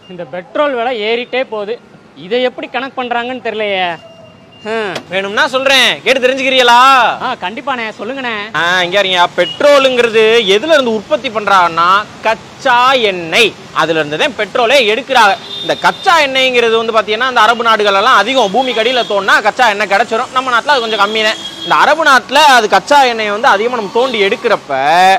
இந்த பெட்ரோல் விலை ஏறிட்டே போகுது இதை எப்படி கணக்கு பண்றாங்கன்னு தெரியலையே ஹம். வேணும்னா சொல்றேன் கேட்டு தெரிஞ்சுக்கிறீங்களா ஆ கண்டிப்பாண்ணே சொல்லுங்கண்ணே ஆ, இங்க இருங்க பெட்ரோலுங்கிறது எதுல இருந்து உற்பத்தி பண்றாங்கன்னா கச்சா எண்ணெய் அதுல இருந்து தான் பெட்ரோலே எடுக்கிறாங்க இந்த கச்சா எண்ணெய்ங்கிறது வந்து பாத்தீங்கன்னா இந்த அரபு நாடுகள் எல்லாம் அதிகம் பூமி கடியில தோணுனா கச்சா எண்ணெய் கிடைச்சிரும் நம்ம நாட்டுல அது கொஞ்சம் கம்மி தான் இந்த அரபு நாட்டுல அது கச்சா எண்ணெய் வந்து அதிகமா நம்ம தோண்டி எடுக்கிறப்ப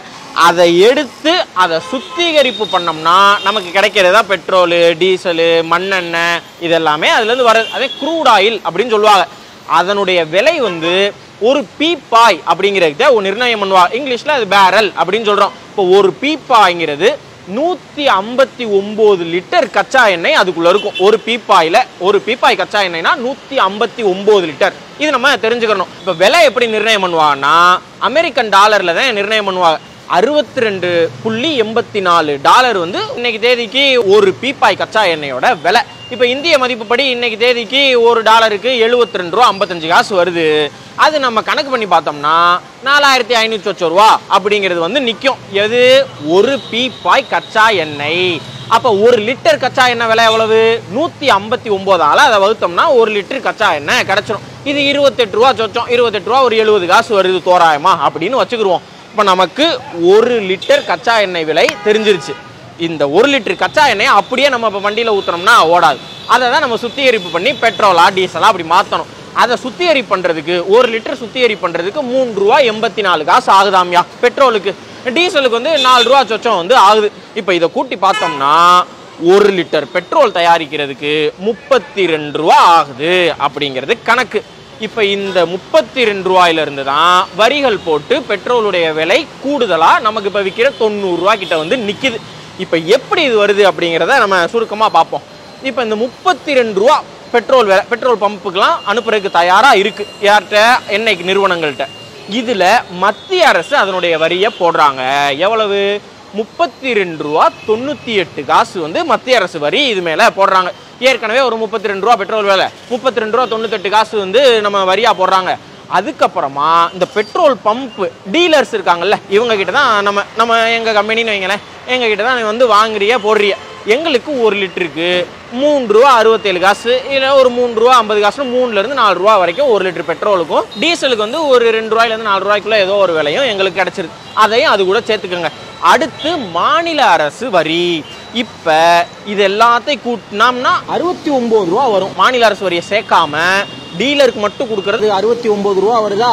அதை எடுத்து அதை சுத்திகரிப்பு பண்ணோம்னா நமக்கு கிடைக்கிறதா பெட்ரோலு டீசலு மண்ணெண்ணெய் இதெல்லாமே அதுலேருந்து வர அதே க்ரூட் ஆயில் அப்படின்னு சொல்லுவாங்க அதனுடைய விலை வந்து ஒரு பீப்பாய் அப்படிங்கிறத ஒரு நிர்ணயம் பண்ணுவாங்க இங்கிலீஷில் அது பேரல் அப்படின்னு சொல்கிறோம் இப்போ ஒரு பீப்பாய்ங்கிறது நூற்றி ஐம்பத்தி ஒம்பது லிட்டர் கச்சா எண்ணெய் அதுக்குள்ள இருக்கும் ஒரு பீப்பாயில் ஒரு பீப்பாய் கச்சா எண்ணெய்னா நூற்றி ஐம்பத்தி ஒம்பது லிட்டர் இது நம்ம தெரிஞ்சுக்கணும் இப்போ விலை எப்படி நிர்ணயம் பண்ணுவாங்கன்னா அமெரிக்கன் டாலரில் தான் நிர்ணயம் பண்ணுவாங்க அறுபத்தி ரெண்டு புள்ளி எண்பத்தி நாலு டாலர் வந்து இன்னைக்கு தேதிக்கு ஒரு பீப்பாய் கச்சா எண்ணெயோட விலை இப்போ இந்திய மதிப்புப்படி இன்னைக்கு தேதிக்கு ஒரு டாலருக்கு எழுபத்தி ரெண்டு ரூபா ஐம்பத்தஞ்சு காசு வருது அது நம்ம கணக்கு பண்ணி பார்த்தோம்னா நாலாயிரத்தி ஐநூற்றி சொச்ச ரூபா அப்படிங்கிறது வந்து நிற்கும் எது ஒரு பீப்பாய் கச்சா எண்ணெய் அப்போ ஒரு லிட்டர் கச்சா எண்ணெய் விலை எவ்வளவு நூற்றி ஐம்பத்தி ஒம்போதால அதை வகுத்தோம்னா ஒரு லிட்டர் கச்சா எண்ணெய் கிடச்சிரும் இது இருபத்தெட்டு ரூபா சொச்சம் இருபத்தெட்டு ரூபா ஒரு எழுபது காசு வருது தோராயமா அப்படின்னு வச்சுக்கிருவோம் இப்போ நமக்கு ஒரு லிட்டர் கச்சா எண்ணெய் விலை தெரிஞ்சிருச்சு இந்த ஒரு லிட்டர் கச்சா எண்ணெயை அப்படியே நம்ம இப்போ வண்டியில் ஊற்றுனோம்னா ஓடாது அதை தான் நம்ம சுத்திகரிப்பு பண்ணி பெட்ரோலா டீசலா அப்படி மாற்றணும் அதை சுத்திகரி பண்ணுறதுக்கு ஒரு லிட்டர் சுத்திகரி பண்ணுறதுக்கு மூணு ரூபா எண்பத்தி நாலு காசு ஆகுதாம்யா பெட்ரோலுக்கு டீசலுக்கு வந்து நாலு ரூபா சொச்சம் வந்து ஆகுது இப்போ இதை கூட்டி பார்த்தோம்னா ஒரு லிட்டர் பெட்ரோல் தயாரிக்கிறதுக்கு முப்பத்தி ரெண்டு ரூபா ஆகுது அப்படிங்கிறது கணக்கு இப்போ இந்த முப்பத்தி ரெண்டு ரூபாயிலிருந்து தான் வரிகள் போட்டு பெட்ரோலுடைய விலை கூடுதலாக நமக்கு இப்போ விற்கிற தொண்ணூறுரூவா கிட்ட வந்து நிற்கிது இப்போ எப்படி இது வருது அப்படிங்கிறத நம்ம சுருக்கமாக பார்ப்போம் இப்போ இந்த முப்பத்தி ரெண்டு ரூபா பெட்ரோல் விலை பெட்ரோல் பம்புக்கெலாம் அனுப்புறதுக்கு தயாராக இருக்குது யார்கிட்ட எண்ணெய்க்கு நிறுவனங்கள்கிட்ட இதில் மத்திய அரசு அதனுடைய வரியை போடுறாங்க எவ்வளவு முப்பத்தி ரெண்டு ரூபா தொண்ணூற்றி எட்டு காசு வந்து மத்திய அரசு வரி இது மேலே போடுறாங்க ஏற்கனவே ஒரு முப்பத்தி ரெண்டு ரூபா பெட்ரோல் விலை முப்பத்தி ரெண்டு ரூபா தொண்ணூத்தெட்டு காசு வந்து நம்ம வரியாக போடுறாங்க அதுக்கப்புறமா இந்த பெட்ரோல் பம்ப் டீலர்ஸ் இருக்காங்கல்ல இவங்க கிட்ட தான் நம்ம நம்ம எங்கள் கம்பெனின்னு வைங்களேன் எங்கள் கிட்ட தான் நீ வந்து வாங்குறிய போடுறிய எங்களுக்கு ஒரு லிட்டருக்கு மூணு ரூபா அறுபத்தேழு காசு இல்லை ஒரு மூணு ரூபா ஐம்பது காசு மூணுலேருந்து நாலு ரூபா வரைக்கும் ஒரு லிட்டர் பெட்ரோலுக்கும் டீசலுக்கு வந்து ஒரு ரெண்டு ரூபாயிலேருந்து நாலு ரூபாய்க்குள்ள ஏதோ ஒரு விலையும் எங்களுக்கு கிடைச்சிருது அதையும் அது கூட சேர்த்துக்கோங்க அடுத்து மாநில அரசு வரி இப்போ இது எல்லாத்தையும் கூட்டினோம்னா அறுபத்தி ஒம்பது ரூபா வரும் மாநில அரசு வரியை சேர்க்காம டீலருக்கு மட்டும் கொடுக்கறது அறுபத்தி ஒம்பது ரூபா வருதா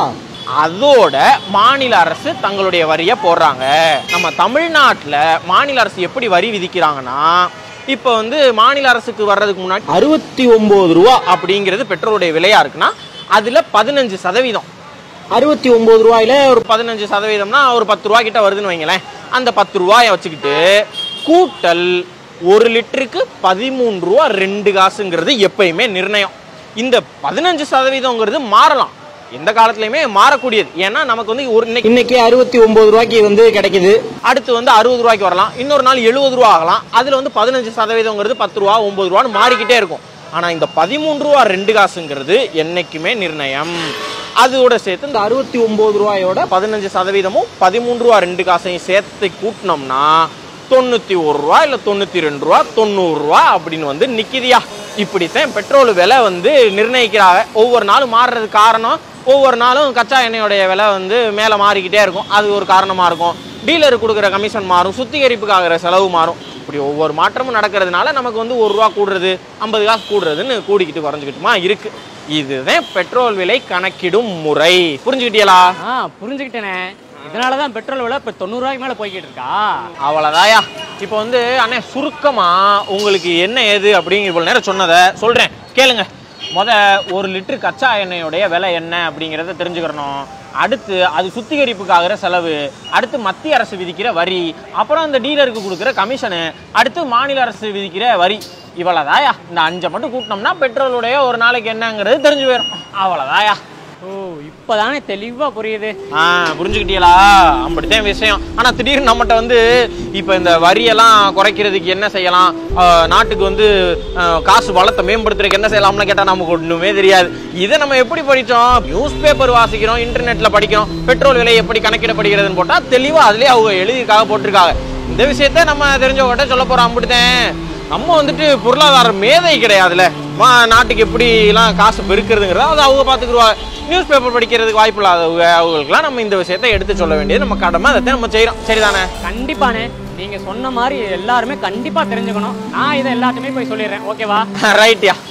அதோட மாநில அரசு தங்களுடைய வரியை போடுறாங்க நம்ம தமிழ்நாட்டில் மாநில அரசு எப்படி வரி விதிக்கிறாங்கன்னா இப்போ வந்து மாநில அரசுக்கு வர்றதுக்கு முன்னாடி அறுபத்தி ஒம்பது ரூபா அப்படிங்கிறது பெட்ரோலுடைய விலையா இருக்குன்னா அதில் பதினஞ்சு சதவீதம் அறுபத்தி ஒம்பது ரூபாயில ஒரு பதினஞ்சு சதவீதம்னா ஒரு பத்து ரூபா கிட்ட வருதுன்னு வைங்களேன் அந்த பத்து ரூபாயை வச்சுக்கிட்டு கூட்டல் ஒரு லிட்டருக்கு பதிமூணு ரூபா ரெண்டு காசுங்கிறது எப்பயுமே நிர்ணயம் இந்த பதினஞ்சு சதவீதங்கிறது மாறலாம் எந்த காலத்துலயுமே மாறக்கூடியது ஏன்னா நமக்கு வந்து ஒரு இன்னைக்கு இன்னைக்கு அறுபத்தி ஒன்பது ரூபாய்க்கு வந்து கிடைக்குது அடுத்து வந்து அறுபது ரூபாய்க்கு வரலாம் இன்னொரு நாள் எழுபது ரூபா ஆகலாம் அதுல வந்து பதினஞ்சு சதவீதங்கிறது பத்து ரூபா ஒன்பது ரூபான்னு மாறிக்கிட்டே இருக்கும் ஆனா இந்த பதிமூன்று ரூபா ரெண்டு காசுங்கிறது என்னைக்குமே நிர்ணயம் அதோட சேர்த்து இந்த அறுபத்தி ஒன்பது ரூபாயோட பதினஞ்சு சதவீதமும் பதிமூன்று ரூபா ரெண்டு காசையும் சேர்த்து கூட்டினோம்னா தொண்ணூத்தி ஒரு ரூபா இல்ல தொண்ணூத்தி ரெண்டு ரூபா தொண்ணூறு ரூபா அப்படின்னு வந்து நிக்கிதியா இப்படித்தான் பெட்ரோல் விலை வந்து நிர்ணயிக்கிறாங்க ஒவ்வொரு நாளும் மாறுறது காரணம் ஒவ்வொரு நாளும் கச்சா எண்ணெயோடைய விலை வந்து மேலே மாறிக்கிட்டே இருக்கும் அது ஒரு காரணமாக இருக்கும் டீலருக்கு கொடுக்குற கமிஷன் மாறும் சுத்திகரிப்புக்கு ஆகிற செலவு மாறும் இப்படி ஒவ்வொரு மாற்றமும் நடக்கிறதுனால நமக்கு வந்து ஒரு ரூபா கூடுறது ஐம்பது காசு கூடுறதுன்னு கூடிக்கிட்டு குறைஞ்சிக்கிட்டுமா இருக்கு இதுதான் பெட்ரோல் விலை கணக்கிடும் முறை புரிஞ்சுக்கிட்டீங்களா ஆ புரிஞ்சுக்கிட்டேனே இதனால தான் பெட்ரோல் விலை இப்போ தொண்ணூறுரூவாய்க்கு மேலே போய்கிட்டு இருக்கா அவ்வளோதாயா இப்போ வந்து அண்ணே சுருக்கமா உங்களுக்கு என்ன ஏது அப்படிங்கிற இவ்வளோ நேரம் சொன்னதை சொல்கிறேன் கேளுங்க முத ஒரு லிட்டர் கச்சா எண்ணெயோடைய விலை என்ன அப்படிங்கிறத தெரிஞ்சுக்கிறணும் அடுத்து அது சுத்திகரிப்புக்கு ஆகிற செலவு அடுத்து மத்திய அரசு விதிக்கிற வரி அப்புறம் இந்த டீலருக்கு கொடுக்குற கமிஷனு அடுத்து மாநில அரசு விதிக்கிற வரி இவ்வளோதாயா இந்த அஞ்சை மட்டும் கூட்டினோம்னா பெட்ரோலுடைய ஒரு நாளைக்கு என்னங்கிறது தெரிஞ்சு போயிடும் அவ்வளோதாயா ஓ இப்போதானே தெளிவாக புரியுது ஆ புரிஞ்சுக்கிட்டீங்களா அப்படித்தான் விஷயம் ஆனா திடீர்னு நம்மகிட்ட வந்து இப்போ இந்த வரியெல்லாம் குறைக்கிறதுக்கு என்ன செய்யலாம் ஆ, நாட்டுக்கு வந்து ஆ, காசு வளத்தை மேம்படுத்துறதுக்கு என்ன செய்யலாம்னு கேட்டா நமக்கு ஒண்ணுமே தெரியாது இதை நம்ம எப்படி படிச்சோம் நியூஸ் பேப்பர் வாசிக்கிறோம் இன்டர்நெட்ல படிக்கிறோம் பெட்ரோல் விலை எப்படி கணக்கிடப்படுகிறதுன்னு போட்டா தெளிவா அதுலயே அவங்க எழுதிக்காக போட்டிருக்காங்க இந்த விஷயத்த நம்ம தெரிஞ்சவங்ககிட்ட சொல்ல போறோம் அப்படித்தான் நம்ம வந்துட்டு பொருளாதார மேதை கிடையாதுல மா நாட்டுக்கு எப்படிலாம் காசு பெருக்கிறதுங்கிறத அது அவங்க பார்த்துக்குருவாங்க நியூஸ் பேப்பர் படிக்கிறதுக்கு வாய்ப்பு இல்லாதவங்க அவங்களுக்குலாம் நம்ம இந்த விஷயத்தை எடுத்து சொல்ல வேண்டியது நம்ம கடமை அதை நம்ம செய்கிறோம் சரிதானே கண்டிப்பாண்ணே நீங்க சொன்ன மாதிரி எல்லாருமே கண்டிப்பா தெரிஞ்சுக்கணும் நான் இதை எல்லாத்துமே போய் சொல்லிடுறேன் ஓகேவா ரைட்யா